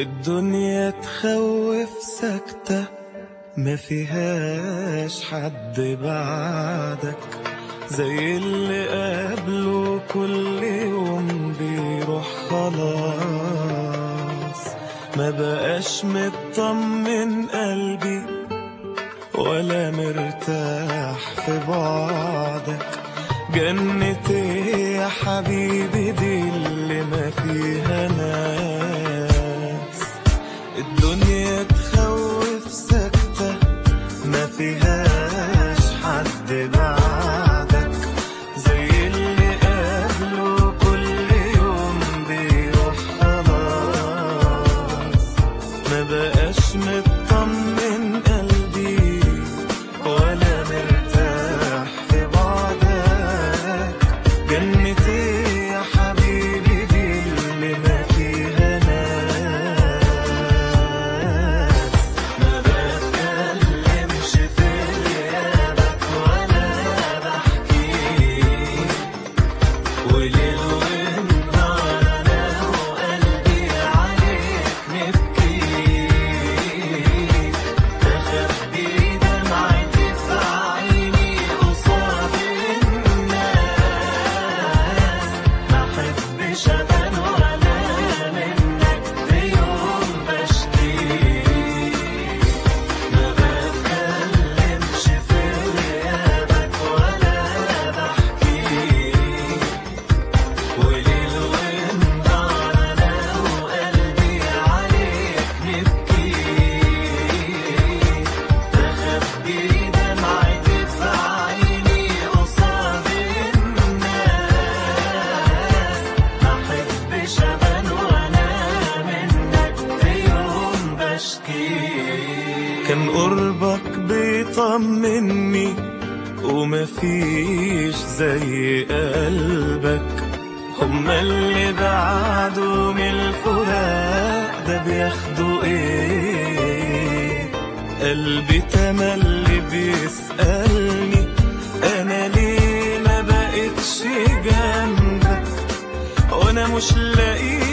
الدنيا تخوف سكتة ما فيهاش حد بعدك زي اللي قبله كل يوم بيروح خلاص ما بقاش مطمن قلبي ولا مرتاح في بعدك جنتي يا حبيبي دي اللي ما فيها ناس الدنيا تخوف سكتة ما فيهاش حد بعدك زي اللي قبله كل يوم بيروح خلاص ما بقاش مطمن قلبي ولا مرتاح في بعدك جنتي يا حبيبي دي اللي ما فيها ناس ما بتكلمش في غيابك ولا بحكي وليل ونهار انا وقلبي عليك نبكي تخبي دمعتي في عيني قصاد الناس ما احبش ابان ولا منك بيوم بشكي ما بتكلمش في غيابك ولا بحكي وليل ونهار انا وقلبي عليك نبكي تخبي دمعتي في عيني قصاد الناس ما احبش ابان وانا منك بيوم بشكي كان قربك بيطمني ومفيش زي قلبك هما اللي بعدوا من الفراق ده بياخدوا ايه قلبي تملي بيسألني انا ليه ما بقتش جنبك وانا مش لاقي